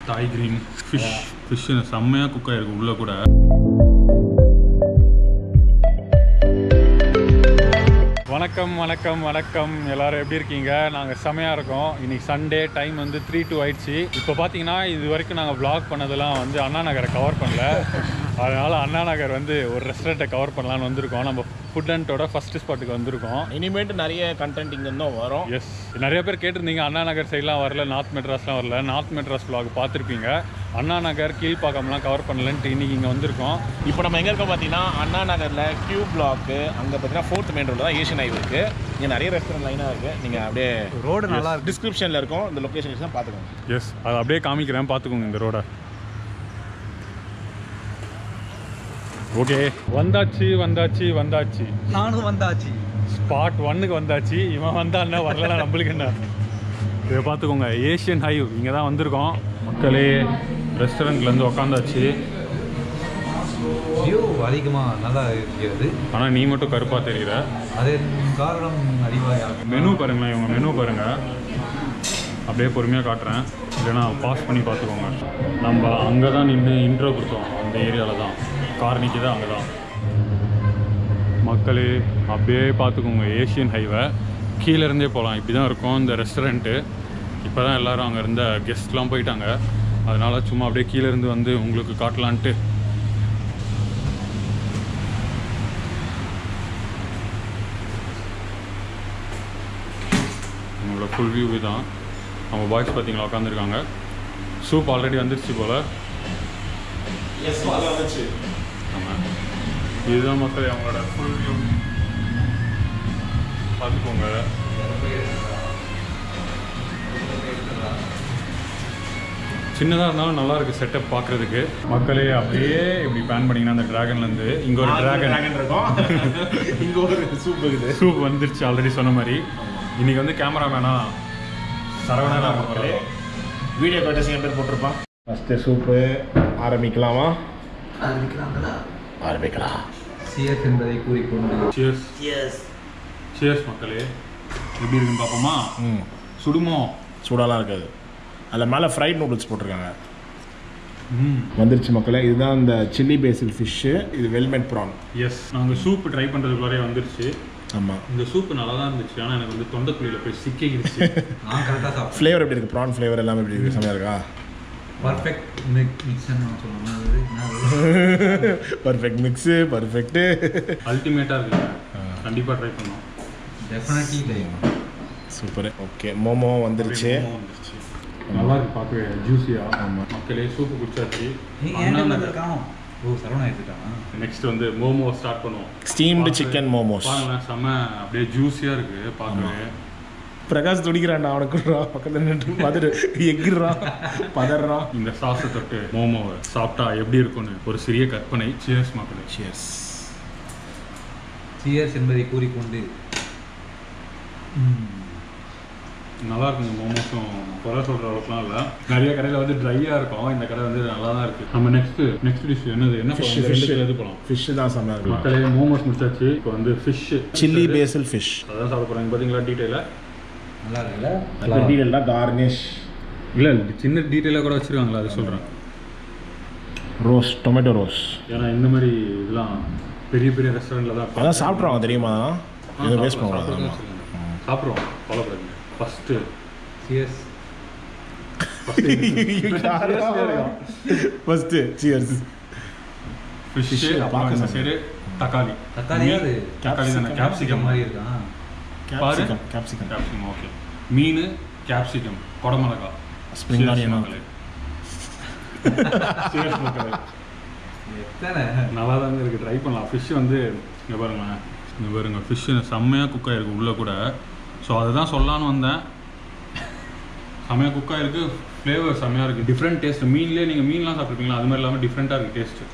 தாய் green fish fish செம்மையாக cook ஆயிருக்கு உள்ளே கூட வணக்கம் வணக்கம் வணக்கம் எல்லாரும் எப்படி இருக்கீங்க நாங்கள் செமையாக இருக்கோம் இன்னைக்கு சண்டே டைம் வந்து த்ரீ டூ ஆயிடுச்சு இப்போ பார்த்தீங்கன்னா இது வரைக்கும் நாங்கள் vlog பண்ணதெல்லாம் வந்து அண்ணா நகரை கவர் பண்ணல அதனால் அண்ணா நகர் வந்து ஒரு ரெஸ்டாரண்ட்டை கவர் பண்ணலான்னு வந்திருக்கோம் நம்ம ஃபுட் அண்டோட ஃபஸ்ட்டு ஸ்பாட்டுக்கு வந்திருக்கோம் இனிமேட்டு நிறைய கண்டென்ட் இங்கேருந்தும் வரும் எஸ் நிறைய பேர் கேட்டிருந்தீங்க அண்ணா நகர் சைட்லாம் வரல நார்த் மெட்ராஸ்லாம் வரல நார்த் மெட்ராஸ் vlog பார்த்துருப்பீங்க அண்ணா நகர் கீழ்ப்பாக்கம்லாம் கவர் பண்ணலன்ட்டு இன்னைக்கு இங்கே வந்திருக்கோம் இப்போ நம்ம எங்கே இருக்கோம் பார்த்தீங்கன்னா அண்ணா நகரில் கியூ பிளாக்கு அங்கே பார்த்தீங்கன்னா ஃபோர்த் மெயின் ரோடு தான் ஏஷியன் ஹைவே இருக்குது இங்கே நிறைய ரெஸ்டாரண்ட் லைனாக இருக்குது நீங்கள் அப்படியே ரோடு நல்லா இருக்கு டிஸ்கிரிப்ஷனில் இருக்கும் இந்த லொக்கேஷன் தான் பார்த்துக்கோங்க எஸ் அதை அப்படியே காமிக்கிறேன் பார்த்துக்கோங்க இந்த ரோடை ஓகே வந்தாச்சு வந்தாச்சு வந்தாச்சு நானும் வந்தாச்சு ஸ்பாட் ஒன்னுக்கு வந்தாச்சு இவன் வந்தா என்ன வரலனா நம்மளுக்கு என்ன இதை பார்த்துக்கோங்க ஏஷியன் ஹைவ் இங்கே தான் வந்திருக்கோம் மக்களே ரெஸ்டாரண்ட்லேருந்து உக்காந்தாச்சு வியூ அதிகமாக நல்லா இருக்கிறது ஆனால் நீ மட்டும் கருப்பாக தெரியுற அது காரணம் அறிவாயா மெனு பாருங்களேன் இவங்க மெனு பாருங்கள் அப்படியே பொறுமையாக காட்டுறேன் இல்லைன்னா பாஸ் பண்ணி பார்த்துக்கோங்க நம்ம அங்கே தான் நின்று இன்ட்ரோ கொடுத்தோம் அந்த ஏரியாவில் தான் கார் நிற்கிது அங்கே தான் மக்களே அப்படியே பார்த்துக்கோங்க ஏஷியன் ஹைவே கீழே இருந்தே போகலாம் இப்படி தான் இருக்கும் இந்த ரெஸ்டாரண்ட்டு இப்போ தான் எல்லோரும் அங்கே இருந்த கெஸ்ட்லாம் போயிட்டாங்க அதனால் சும்மா அப்படியே கீழே இருந்து வந்து உங்களுக்கு காட்டலான்ட்டு உங்களோட ஃபுல் வியூ தான் அவங்க பாய்ஸ் பார்த்தீங்களா உட்காந்துருக்காங்க சூப் ஆல்ரெடி வந்துருச்சு போல் எஸ் வந்துச்சு ஆமாம் இதுதான் மக்கள் அவங்களோட ஃபுல் வியூ பார்த்துக்கோங்க சின்னதாக இருந்தாலும் நல்லா இருக்கு செட்டப் பார்க்குறதுக்கு மக்களே அப்படியே இப்படி பிளான் பண்ணிங்கன்னா அந்த டிராகன்லேருந்து இங்கே ஒரு டிராகன் ட்ராகன் இருக்கும் இங்கே ஒரு சூப் இருக்குது சூப் வந்துருச்சு ஆல்ரெடி சொன்ன மாதிரி இன்னைக்கு வந்து கேமராமேனா சரவணனா மக்களே வீடியோ கட்டசி என் பேர் போட்டிருப்பான் ஃபஸ்ட்டு சூப்பு ஆரம்பிக்கலாமா ஆரம்பிக்கலாம் சிஎஸ் என்பதை கூறிக்கொண்டு சியர்ஸ் சியர்ஸ் மக்களே எப்படி இருக்குன்னு பார்ப்போமா ம் சுடுமோ சூடாலாம் இருக்காது அதில் மேலே ஃப்ரைட் நூடுல்ஸ் போட்டிருக்காங்க ம் வந்துருச்சு மக்களே இதுதான் இந்த சில்லி பேசில் ஃபிஷ்ஷு இது வெல்மெட் ப்ரான் எஸ் நாங்கள் சூப் ட்ரை பண்ணுறதுக்குள்ளே வந்துருச்சு ஆமாம் இந்த சூப் நல்லா தான் இருந்துச்சு ஆனால் எனக்கு வந்து தொண்டைக்குழியில் போய் சிக்கிக்கிடுச்சு நான் கரெக்டாக சாப்பிட்டேன் ஃப்ளேவர் எப்படி இருக்குது ப்ரான் ஃப்ளேவர் எல்லாமே எப்படி இருக்குது செம்மையாக இருக்கா பர்ஃபெக்ட் மிக் மிக்சர்னு நான் சொல்லணும் அது என்ன பர்ஃபெக்ட் மிக்ஸு பர்ஃபெக்ட்டு அல்டிமேட்டாக இருக்குங்க கண்டிப்பாக ட்ரை பண்ணோம் definitely like super okay momo வந்துருச்சு மோமோ வந்துருச்சு நல்லா இருக்கு பார்க்கவே ஜூஸியாக ஆமாம் மக்களே சூப்பு குடிச்சாச்சு நீங்கள் ஏன் காணும் ஓ சரவணா எடுத்துட்டானா நெக்ஸ்ட் வந்து மோமோ ஸ்டார்ட் பண்ணுவோம் ஸ்டீம்டு சிக்கன் மோமோஸ் பாருங்களேன் செம்ம அப்படியே ஜூஸியாக இருக்குது பார்க்கவே பிரகாஷ் துடிக்கிறான்டா அவனுக்கு பக்கத்தில் நின்று பார்த்துட்டு எக்கிறான் பதறான் இந்த சாஸை தொட்டு மோமோவை சாப்பிட்டா எப்படி இருக்கும்னு ஒரு சிறிய கற்பனை சியர்ஸ் மக்களே சியர்ஸ் சிஎஸ் என்பதை கூறிக்கொண்டு ம். நல்லா இருக்குங்க மோமோஸும் குறை சொல்கிற அளவுக்குலாம் இல்லை நிறைய கடையில் வந்து ட்ரையாக இருக்கும் இந்த கடை வந்து நல்லா தான் இருக்குது நம்ம நெக்ஸ்ட் நெக்ஸ்ட் டிஷ் என்னது என்ன Fish, போகலாம் fish. ரெண்டு எது போகலாம் ஃபிஷ்ஷு தான் செம்மையாக இருக்கும் மக்களே மோமோஸ் முடிச்சாச்சு இப்போ வந்து ஃபிஷ் சில்லி பேசில் ஃபிஷ் அதான் சாப்பிட போகிறாங்க பார்த்தீங்களா டீட்டெயிலாக நல்லா இருக்குல்ல அந்த டீடெயில்னா கார்னிஷ் இல்லை சின்ன டீட்டெயிலாக கூட வச்சுருக்காங்களா அது சொல்கிறேன் ரோஸ் டொமேட்டோ ரோஸ் ஏன்னா இந்த மாதிரி இதெல்லாம் பெரிய பெரிய ரெஸ்டாரண்ட்டில் தான் அதான் சாப்பிட்ருவாங்க தெரியுமா எதுவும் வேஸ்ட் சாப்பிட்றோம் பண்ணக்கூடாது சாப்பிட்றோம் ஃபாலோ பண்ணுங்க ஃபஸ்ட்டு சிஎஸ் ஃபஸ்ட்டு சியர்ஸ் ஃபிஷ் Fish, அப்புறம் பார்க்க இந்த செம்ம. சைடு தக்காளி தக்காளி அது தக்காளி தானே கேப்சிகம் மாதிரி இருக்கான் பாரு. கேப்சிகம் கேப்சிகம் கேப்சிகம் ஓகே மீன் கேப்சிகம் குடமிளகா Spring onion. எத்தனை நல்லா தாங்க இருக்குது ட்ரை பண்ணலாம் ஃபிஷ் வந்து இங்கே பாருங்களேன் இங்கே பாருங்க ஃபிஷ் செம்மையாக குக் ஆகிருக்கு உள்ளே கூட ஸோ அதை தான் சொல்லலான்னு வந்தேன் செம்மையாக குக் ஆகிருக்கு ஃப்ளேவர் செம்மையாக இருக்குது டிஃப்ரெண்ட் டேஸ்ட் மீன்லேயே நீங்கள் மீன்லாம் சாப்பிட்ருப்பீங்களா அது மாதிரி இல்லாமல் டிஃப்ரெண்ட்டாக இருக்குது டேஸ்ட்டு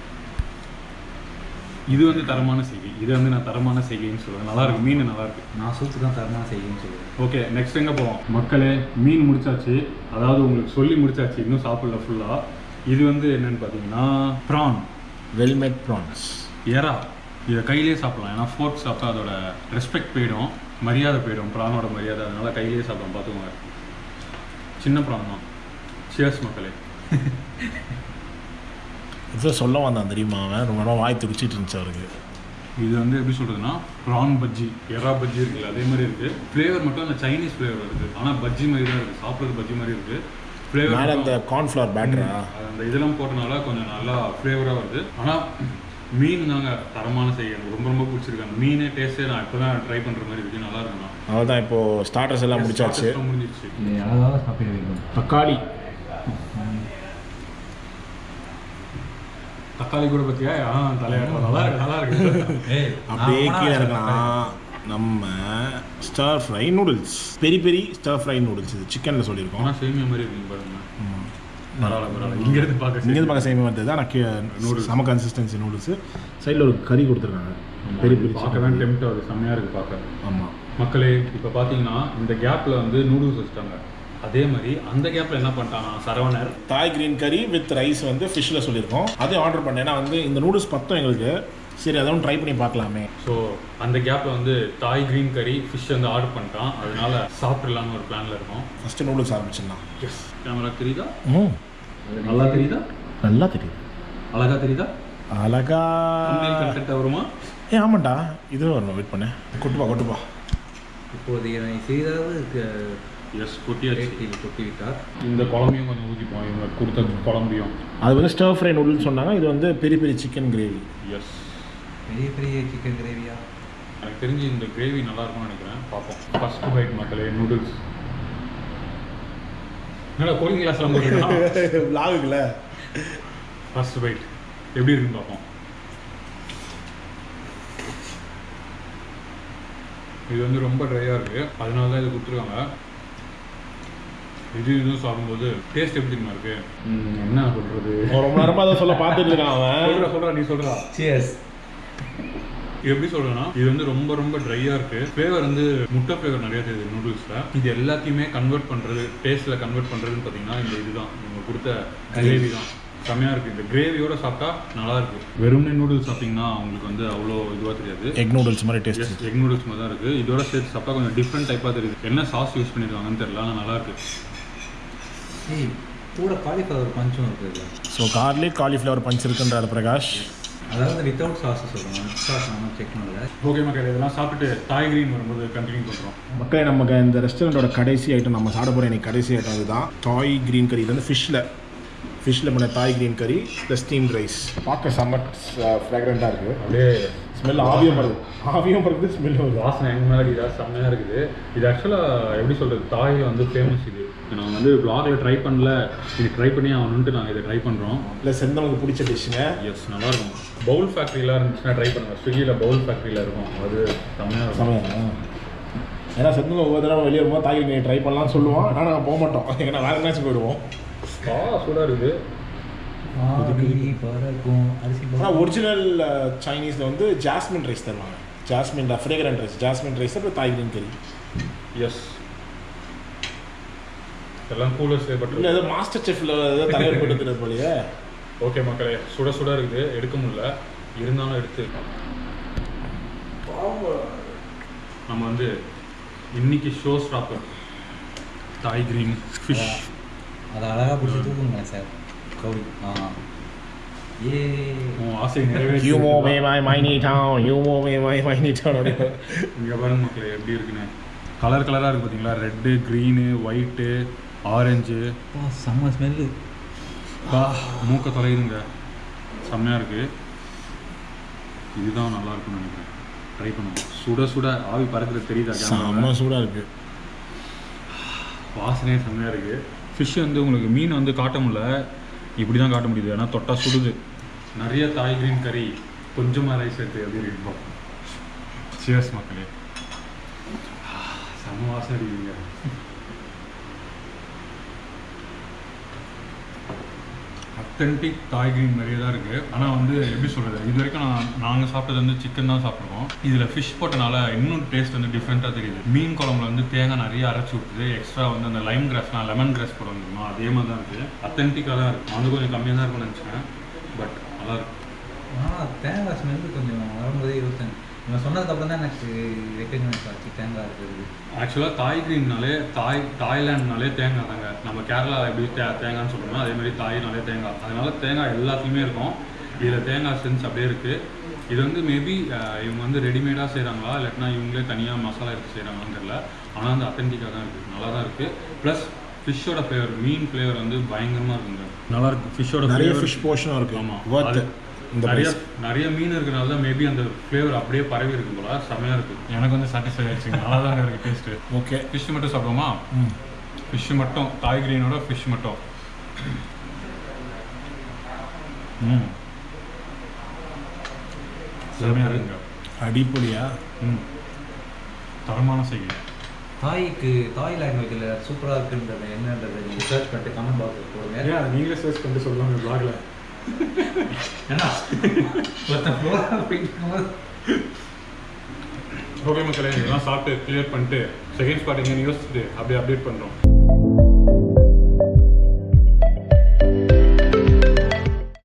இது வந்து தரமான செய்கை இது வந்து நான் தரமான செய்கைன்னு சொல்லுவேன் நல்லா இருக்கு மீன் நல்லா இருக்கு நான் சூப்பு தான் தரமாக செய்யணும்னு சொல்லுவேன் ஓகே நெக்ஸ்ட் எங்கே போவோம் மக்களே மீன் முடிச்சாச்சு அதாவது உங்களுக்கு சொல்லி முடிச்சாச்சு இன்னும் சாப்பிடல ஃபுல்லாக இது வந்து என்னன்னு பார்த்தீங்கன்னா ப்ரான் வெல்மெட் ப்ரான்ஸ் எறா இதை கையிலே சாப்பிடலாம் ஏன்னா ஃபோர்க் சாப்பிட்டா அதோட ரெஸ்பெக்ட் போயிடும் மரியாதை போயிடும் ப்ரானோட மரியாதை அதனால கையிலே சாப்பிடலாம் பார்த்துக்கோங்க சின்ன ப்ரான் தான் சியர்ஸ் மக்களே இப்போ சொல்ல வந்தான் தெரியுமா அவன் ரொம்ப நேரம் வாய் துடிச்சிட்டு இருந்துச்சு அவருக்கு இது வந்து எப்படி சொல்றதுன்னா ப்ரான் பஜ்ஜி எறா பஜ்ஜி இருக்குல்ல அதே மாதிரி இருக்கு ஃப்ளேவர் மட்டும் அந்த சைனீஸ் ஃப்ளேவர் இருக்கு ஆனால் பஜ்ஜி மாதிரி தான் இருக்கு சாப்பிட்றது பஜ்ஜி மாதிரி இருக்கு மேலே ஃப்ளேவர் அந்த கார்ன்ஃப்ளவர் பேட்டரா அந்த இதெல்லாம் போட்டனால கொஞ்சம் நல்லா ஃப்ளேவராக வருது ஆனால் மீன் தாங்க தரமான செய்ய எனக்கு ரொம்ப ரொம்ப பிடிச்சிருக்கு அந்த மீனே டேஸ்ட்டே நான் இப்போ தான் ட்ரை பண்ணுற மாதிரி இருக்கு நல்லா இருக்குண்ணா அவ்வளோதான் இப்போ ஸ்டார்டர்ஸ் எல்லாம் முடிச்சாச்சு Starters எல்லாம் முடிஞ்சிருச்சு இதை அழகாக சாப்பிட வேண்டும் தக்காளி தக்காளி கூட பத்தியா ஆ தலையாட்டம் நல்லா இருக்கு நல்லா இருக்கு ஏய் அப்படியே கீழே இருக்கலாம் நம்ம star fry noodles peri peri star fry noodles இது சிக்கனில் சொல்லியிருக்கோம் ஆனால் சேமியா மாதிரி இருக்குங்க பாருங்க பரவாயில்ல பரவாயில்ல இங்கேருந்து பார்க்க இங்கேருந்து பார்க்க சேமி வந்தது தான் நான் செம கன்சிஸ்டன்சி நூடுல்ஸ் சைடில் ஒரு கறி கொடுத்துருக்காங்க பெரி பெரி பார்க்க தான் டெம்ட் ஆகுது செம்மையாக இருக்குது பார்க்க ஆமாம் மக்களே இப்போ பார்த்தீங்கன்னா இந்த கேப்பில் வந்து நூடுல்ஸ் வச்சிட்டாங்க அதே மாதிரி அந்த கேப்பில் என்ன பண்ணிட்டாங்க சரவணர் தாய் கிரீன் கறி வித் ரைஸ் வந்து ஃபிஷ்ஷில் சொல்லியிருக்கோம் அதையும் ஆர்டர் பண்ணேன் ஏன்னா வந்து இந்த நூடுல்ஸ் பத்தும் எங்களுக்கு சரி அதுவும் ட்ரை பண்ணி பார்க்கலாமே ஸோ அந்த கேப்பில் வந்து தாய் கிரீன் கறி ஃபிஷ் வந்து ஆர்டர் பண்ணிட்டான் அதனால சாப்பிடலாம்னு ஒரு பிளானில் இருக்கோம் ஃபஸ்ட்டு நூடுல்ஸ் ஆரம்பிச்சிடலாம் எஸ் கேமரா தெரியுதா ம் நல்லா தெரியுதா நல்லா தெரியுது அழகா தெரியுதா அழகா கண்டென்ட் வருமா ஏ ஆமாண்டா இதுவும் வரணும் வெயிட் பண்ணேன் கொட்டுப்பா கொட்டுப்பா இப்போது என்னை சிறிதாவது எஸ் கொட்டியாச்சு ரேட்டில் கொட்டிவிட்டார் இந்த குழம்பையும் கொஞ்சம் ஊற்றிப்போம் இவங்க கொடுத்த குழம்பையும் அது வந்து ஸ்டர் ஃப்ரை நூடுல்ஸ் சொன்னாங்க இது வந்து பெரிய பெரிய சிக்கன் கிரேவி எஸ் பெரிய பெரிய சிக்கன் கிரேவியா எனக்கு தெரிஞ்சு இந்த கிரேவி நல்லா இருக்கும்னு நினைக்கிறேன் பார்ப்போம் ஃபர்ஸ்ட் பைட் மக்களே நூடுல்ஸ் என்னடா கோலிங் கிளாஸ்லாம் போட்டுருக்கான் லாகுக்குல ஃபர்ஸ்ட் பைட் எப்படி இருக்குன்னு பார்ப்போம் இது வந்து ரொம்ப ட்ரையாக இருக்குது அதனால தான் இது கொடுத்துருக்காங்க இது இதுவும் சாப்பிடும்போது டேஸ்ட் எப்படி தெரியுமா இருக்கு என்ன சொல்றது ரொம்ப நேரமாக அதை சொல்ல பார்த்துட்டு இருக்கான் அவன் சொல்றா சொல்றா நீ சொல்றா சியர்ஸ் இது எப்படி சொல்றேன்னா இது வந்து ரொம்ப ரொம்ப ட்ரையாக இருக்கு ஃப்ளேவர் வந்து முட்டை ஃப்ளேவர் நிறைய தெரியுது நூடுல்ஸில் இது எல்லாத்தையுமே கன்வெர்ட் பண்ணுறது டேஸ்ட்டில் கன்வெர்ட் பண்ணுறதுன்னு பார்த்தீங்கன்னா இந்த இதுதான் இவங்க கொடுத்த கிரேவி தான் செம்மையாக இருக்குது இந்த கிரேவியோட சாப்பிட்டா நல்லா இருக்கு வெறும்னே நூடுல்ஸ் சாப்பிட்டீங்கன்னா உங்களுக்கு வந்து அவ்வளோ இதுவாக தெரியாது எக் நூடுல்ஸ் மாதிரி டேஸ்ட் எஸ் எக் நூடுல்ஸ் மாதிரி தான் இருக்குது இதோட சேர்த்து சாப்பிட்டா கொஞ்சம் டிஃப்ரெண்ட் டைப்பாக தெரியுது என்ன சாஸ் யூஸ் பண்ணியிருக்காங்கன்னு தெரியல ஆனால் நல்லா இருக்கு ஏய் கூட காலிஃப்ளவர் பஞ்சும் இருக்குதுல்ல ஸோ கார்லிக் காலிஃப்ளவர் பஞ்ச் இருக்குன்றாரு பிரகாஷ் அதாவது வித்தவுட் சாஸ் சொல்கிறோம் சாஸ் நம்ம செக் பண்ணல ஓகே மக்கள் இதெல்லாம் சாப்பிட்டுட்டு தாய் கிரீன் வரும்போது கண்டினியூ பண்ணுறோம் மக்களே நமக்கு இந்த ரெஸ்டாரண்ட்டோட கடைசி ஐட்டம் நம்ம சாப்பிட போகிற எனக்கு கடைசி ஐட்டம் இதுதான் தாய் கிரீன் கறி இது வந்து ஃபிஷ்ஷில் ஃபிஷ்ஷில் பண்ண தாய் கிரீன் கறி ப்ளஸ் ஸ்டீம் ரைஸ் பார்க்க செம்ம ஃப்ராக்ரண்ட்டாக இருக்குது அப்படியே ஸ்மெல் ஆவியம் வருது ஆவியம் வருது ஸ்மெல் வருது வாசனை எங்க மேலே இதாக செம்மையாக இருக்குது இது ஆக்சுவலாக எப்படி சொல்கிறது தாயில் வந்து ஃபேமஸ் இது நான் வந்து vlogல ட்ரை பண்ணல இது ட்ரை பண்ணி அவனுன்ட்டு நாங்கள் இதை ட்ரை பண்ணுறோம் ப்ளஸ் செந்தவனுக்கு பிடிச்ச டிஷ்ஷுங்க எஸ் நல்லா இருக்கும் பவுல் ஃபேக்ட்ரிலாம் இருந்துச்சுன்னா ட்ரை பண்ணுங்க ஸ்விக்கியில் பவுல் ஃபேக்ட்ரியில் இருக்கும் அது செம்மையாக இருக்கும் சமையல் ஏன்னா செந்தவங்க ஒவ்வொரு தடவை வெளியே வரும்போது தாய் கிரீன் ட்ரை பண்ணலாம்னு சொல்லுவோம் ஆனால் நாங்கள் போக மாட்டோம் ஏன்னா வேறு எங்கேயாச்சும் போயிடுவோம் ஆ சூடாக இருக்குது ஆவி பறக்கும் அரிசி ஆனால் ஒரிஜினல் சைனீஸில் வந்து ஜாஸ்மின் ரைஸ் தருவாங்க jasmine fragrant rice jasmine rice அப்புறம் தாய் கிரீன் கறி எஸ் எல்லாம் கூலர்ஸ் இல்லை பட் ஏதோ மாஸ்டர் செஃப்ல ஏதோ தலைவர் போட்டு போலயே ஓகே மக்களே சுட சுட இருக்குது எடுக்க முடியல இருந்தாலும் எடுத்து நம்ம வந்து இன்னைக்கு show stopper Thai green fish அதை அழகாக பிடிச்சி தூக்குங்க சார் கௌரி ஆ ஏ உன் ஆசை நிறைவேற்றி யூ மோ மே மை மைனி டவுன் யூ மோ மே மை மைனி டவுன் இங்கே பாருங்க மக்களே எப்படி இருக்குன்னு கலர் கலராக இருக்குது பார்த்தீங்களா ரெட்டு க்ரீனு ஒயிட்டு ஆரஞ்சு பா செம்ம ஸ்மெல்லு பா மூக்க தொலையுதுங்க செம்மையாக இருக்குது இதுதான் நல்லா இருக்கும்னு நினைக்கிறேன் ட்ரை பண்ணுவோம் சுட சுட ஆவி பறக்கிறது தெரியுதா கேமராவில் செம்ம சூடாக இருக்கு வாசனையே செம்மையாக இருக்குது ஃபிஷ் வந்து உங்களுக்கு மீன் வந்து காட்ட முடியல இப்படி தான் காட்ட முடியுது ஏன்னா தொட்டா சுடுது நிறைய தாய் கிரீன் கறி கொஞ்சமாக ரைஸ் எடுத்து எப்படி இருக்கு பார்ப்போம் சியர்ஸ் மக்களே செம்ம வாசனை அடிக்குதுங்க அத்தன்டிக் தாய் கிரீன் மாதிரியே தான் இருக்குது ஆனால் வந்து எப்படி சொல்கிறது இது வரைக்கும் நான் நாங்கள் சாப்பிட்டது வந்து சிக்கன் தான் சாப்பிட்ருக்கோம் இதில் ஃபிஷ் போட்டனால இன்னும் டேஸ்ட் வந்து டிஃப்ரெண்ட்டாக தெரியுது மீன் குழம்புல வந்து தேங்காய் நிறைய அரைச்சி விட்டுது எக்ஸ்ட்ரா வந்து அந்த லைம் கிராஸ்லாம் லெமன் கிராஸ் போடுவாங்க அதே மாதிரி தான் இருக்குது அத்தன்டிக்காக தான் இருக்குது வந்து கொஞ்சம் கம்மியாக தான் இருக்கும்னு நினச்சேன் பட் நல்லா இருக்கு ஆனால் தேங்காய் ஸ்மெல்லு கொஞ்சம் வரும்போதே இருபத்தஞ்சு இவன் சொன்னதுக்கு அப்புறம் தான் எனக்கு ரெக்கக்னைஸ் ஆச்சு தேங்காய் இருக்குது ஆக்சுவலாக தாய் கிரீன்னாலே தாய் தாய்லாண்ட்னாலே தேங்காய் தாங்க நம்ம கேரளா எப்படி தே தேங்காய்னு சொல்கிறோமோ அதே மாதிரி தாய்னாலே தேங்காய் அதனால தேங்காய் எல்லாத்துலேயுமே இருக்கும் இதில் தேங்காய் சென்ஸ் அப்படியே இருக்குது இது வந்து மேபி இவங்க வந்து ரெடிமேடாக செய்கிறாங்களா இல்லாட்டினா இவங்களே தனியாக மசாலா எடுத்து செய்கிறாங்களான்னு தெரியல ஆனால் வந்து அத்தன்டிக்காக தான் இருக்குது நல்லா தான் இருக்குது ப்ளஸ் ஃபிஷ்ஷோட ஃப்ளேவர் மீன் ஃப்ளேவர் வந்து பயங்கரமாக இருக்குங்க நல்லா இருக்கு ஃபிஷ்ஷோட நிறைய ஃபிஷ் போர்ஷனும் இருக்கு ஆமாம் ஒர்த் இந்த நிறைய price. நிறைய மீன் இருக்கனால தான் மேபி அந்த ஃப்ளேவர் அப்படியே பரவி இருக்கு போல செமையாக இருக்குது எனக்கு வந்து சாட்டிஸ்ஃபை ஆயிடுச்சுங்க நல்லா தான் இருக்குது டேஸ்ட்டு ஓகே ஃபிஷ் மட்டும் சாப்பிடுவோமா ம் ஃபிஷ் மட்டும் தாய் கிரீனோட ஃபிஷ் மட்டும் ம் செமையாக இருக்குங்க அடிப்பொலியா ம் தரமான செய்கை தாய்க்கு தாய் லாங்குவேஜில் சூப்பராக இருக்குன்றது என்னன்றது நீங்கள் சர்ச் பண்ணிட்டு கமெண்ட் பாக்ஸில் போடுங்க ஏன் நீங்களே சர்ச் பண்ணிட்டு சொல்லுவாங்க பிளாக்ல ஏன்னா ஒருத்தன் ஃப்ளோராக போயிட்டு ஓகே மக்களே இதெல்லாம் சாப்பிட்டு கிளியர் பண்ணிட்டு செகண்ட் ஸ்பாட் எங்கேன்னு யோசிச்சுட்டு அப்படியே அப்டேட் பண்ணுறோம்